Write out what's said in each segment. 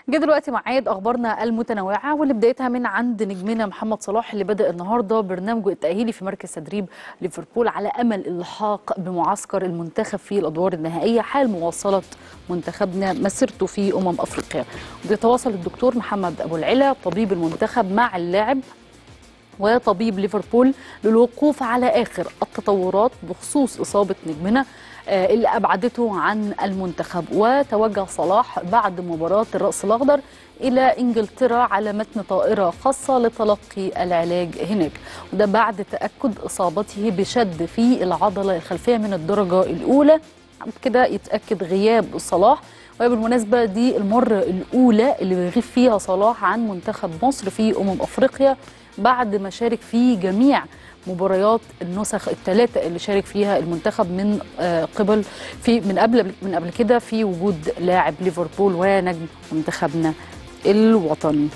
جه دلوقتي ميعاد اخبارنا المتنوعه واللي بدايتها من عند نجمنا محمد صلاح اللي بدا النهارده برنامجه التاهيلي في مركز تدريب ليفربول على امل اللحاق بمعسكر المنتخب في الادوار النهائيه حال مواصله منتخبنا مسيرته في امم افريقيا بيتواصل الدكتور محمد ابو العلا طبيب المنتخب مع اللاعب وطبيب ليفربول للوقوف على اخر التطورات بخصوص اصابه نجمنا آه، اللي ابعدته عن المنتخب وتوجه صلاح بعد مباراه الراس الاخضر الى انجلترا على متن طائره خاصه لتلقي العلاج هناك وده بعد تاكد اصابته بشد في العضله الخلفيه من الدرجه الاولى بعد كده يتاكد غياب صلاح وهي بالمناسبه دي المره الاولى اللي بيغيب فيها صلاح عن منتخب مصر في امم افريقيا بعد ما شارك في جميع مباريات النسخ الثلاثه اللي شارك فيها المنتخب من آه، قبل في من قبل من قبل كده في وجود لاعب ليفربول ونجم منتخبنا الوطني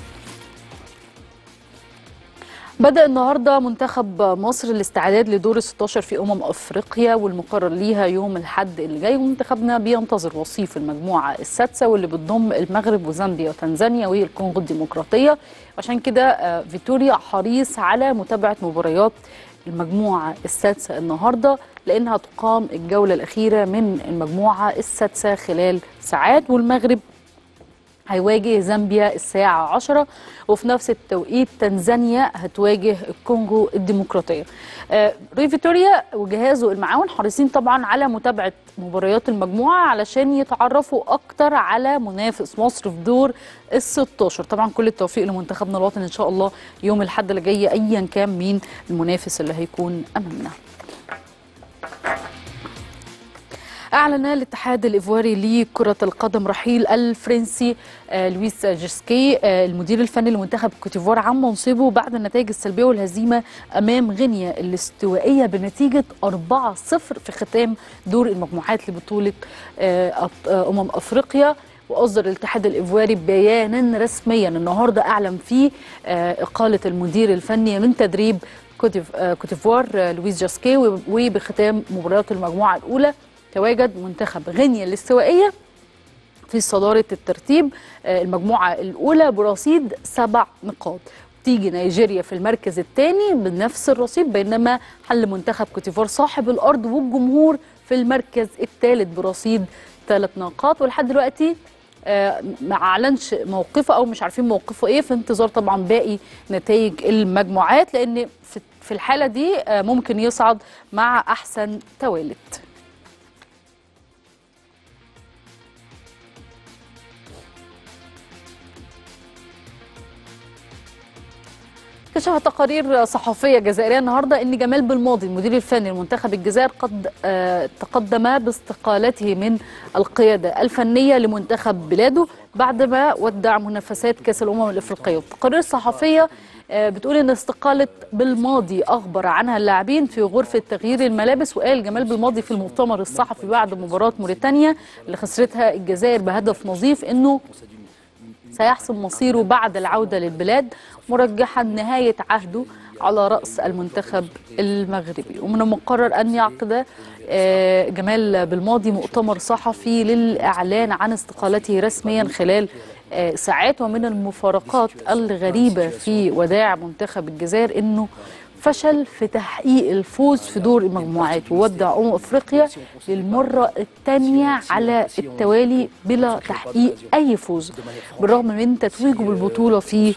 بدأ النهارده منتخب مصر الاستعداد لدور ال 16 في أمم أفريقيا والمقرر ليها يوم الحد اللي جاي ومنتخبنا بينتظر وصيف المجموعة السادسة واللي بتضم المغرب وزامبيا وتنزانيا والكونغو الديمقراطية عشان كده آه، فيتوريا حريص على متابعة مباريات المجموعة السادسة النهاردة لأنها تقام الجولة الأخيرة من المجموعة السادسة خلال ساعات والمغرب هيواجه زامبيا الساعة 10 وفي نفس التوقيت تنزانيا هتواجه الكونغو الديمقراطية آه، ري فيتوريا وجهازه المعاون حريصين طبعا على متابعة مباريات المجموعة علشان يتعرفوا أكتر على منافس مصر في دور ال 16 طبعا كل التوفيق لمنتخبنا الوطني إن شاء الله يوم الحد اللي جاي أيا كان مين المنافس اللي هيكون أمامنا أعلن الاتحاد الإيفواري لكرة القدم رحيل الفرنسي آه، لويس جيسكي آه، المدير الفني لمنتخب كوتيفوار عن منصبه بعد النتائج السلبية والهزيمة أمام غينيا الاستوائية بنتيجة 4-0 في ختام دور المجموعات لبطولة آه، أط- آه، أمم أفريقيا واصدر الاتحاد الايفواري بيانا رسميا النهارده اعلن فيه آه، اقاله المدير الفني من تدريب كوتيف- آه، كوتيفوار آه، لويس جاسكي وب- وبختام مباريات المجموعه الاولى تواجد منتخب غينيا الاستوائيه في صدارة الترتيب آه، المجموعة الأولى برصيد سبع نقاط تيجي نيجيريا في المركز الثاني بنفس الرصيد بينما حل منتخب كوتيفوار صاحب الأرض والجمهور في المركز الثالث برصيد ثلاث نقاط ولحد دلوقتي آه، ما اعلنش موقفه او مش عارفين موقفه ايه في انتظار طبعا باقي نتائج المجموعات لان في- في الحاله دي آه، ممكن يصعد مع احسن توالت كشفت تقارير صحفيه جزائريه النهارده ان جمال بالماضي المدير الفني لمنتخب الجزائر قد آه، تقدم باستقالته من القياده الفنيه لمنتخب بلاده بعدما ودع منافسات كاس الامم الافريقيه والتقارير الصحفيه آه، بتقول ان استقاله بالماضي اخبر عنها اللاعبين في غرفه تغيير الملابس وقال جمال بالماضي في المؤتمر الصحفي بعد مباراه موريتانيا اللي خسرتها الجزائر بهدف نظيف انه سيحسم مصيره بعد العودة للبلاد مرجحا نهاية عهده على رأس المنتخب المغربي ومن المقرر أن يعقد آه، جمال بالماضي مؤتمر صحفي للإعلان عن استقالته رسميا خلال آه، ساعات ومن المفارقات الغريبة في وداع منتخب الجزائر أنه فشل في تحقيق الفوز في دور المجموعات وودع أمم أفريقيا للمرة الثانية على التوالي بلا تحقيق أي فوز بالرغم من تتويجه بالبطولة في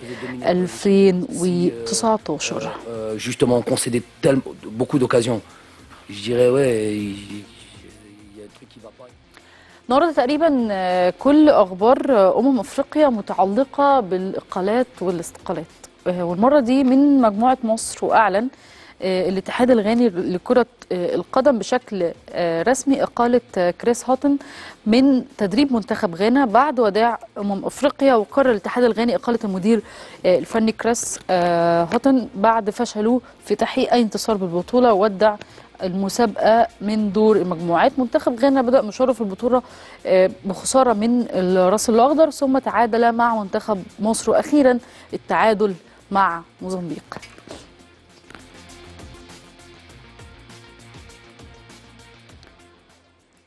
2019 Euh, justement concédé tellement, beaucoup d'occasions. Je dirais, ouais, il, il y a un truc qui va pas. النهارده تقريبا آه، كل اخبار آه، امم افريقيا متعلقه بالاقالات والاستقالات آه، والمره دي من مجموعه مصر واعلن آه، الاتحاد الغاني لكره آه، القدم بشكل آه، رسمي اقاله آه، كريس هوتن من تدريب منتخب غانا بعد وداع امم افريقيا وقرر الاتحاد الغاني اقاله المدير آه، الفني كريس آه، هوتن بعد فشله في تحقيق اي انتصار بالبطوله وودع المسابقه من دور المجموعات منتخب غانا بدا مشواره في البطوله آه، بخساره من الراس الاخضر ثم تعادل مع منتخب مصر واخيرا التعادل مع موزمبيق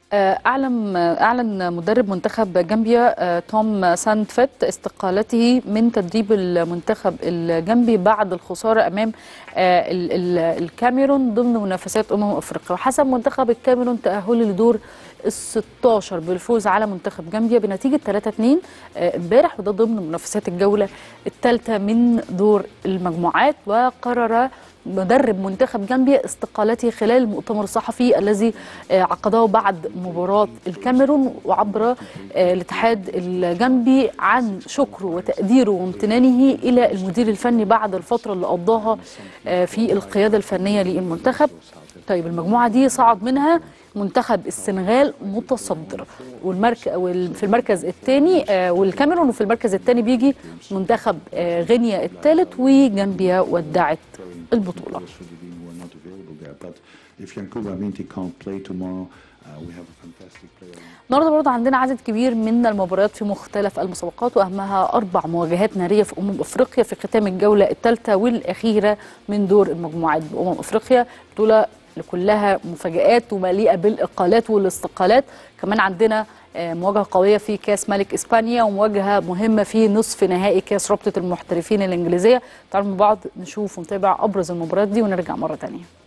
آه، أعلم أعلن مدرب منتخب جامبيا آه، توم ساندفيت استقالته من تدريب المنتخب الجامبي بعد الخسارة أمام آه، ال- ال- الكاميرون ضمن منافسات أمم أفريقيا وحسب منتخب الكاميرون تأهله لدور ال 16 بالفوز على منتخب جامبيا بنتيجة 3-2 آه، امبارح وده ضمن منافسات الجولة الثالثة من دور المجموعات وقرر مدرب منتخب جامبيا استقالته خلال المؤتمر الصحفي الذي آه، عقده بعد مباراة الكاميرون وعبر آه، الاتحاد الجامبي عن شكره وتقديره وامتنانه إلى المدير الفني بعد الفترة اللي قضاها آه، في القيادة الفنية للمنتخب طيب المجموعة دي صعد منها منتخب السنغال متصدر والمرك... وال- في المركز الثاني والكاميرون وفي المركز الثاني بيجي منتخب آه، غينيا الثالث وجامبيا ودعت البطولة should have been were not available there. But if Yankuba Minty can't play tomorrow, uh, we have a fantastic player. النهارده برضه عندنا عدد كبير من المباريات في مختلف المسابقات واهمها اربع مواجهات ناريه في امم افريقيا في ختام الجوله الثالثه والاخيره من دور المجموعات بامم افريقيا بطوله كلها مفاجآت ومليئه بالاقالات والاستقالات كمان عندنا آه، مواجهه قويه في كاس ملك اسبانيا ومواجهه مهمه في نصف نهائي كاس رابطه المحترفين الانجليزيه تعالوا مع بعض نشوف ونتابع ابرز المباريات دي ونرجع مره ثانيه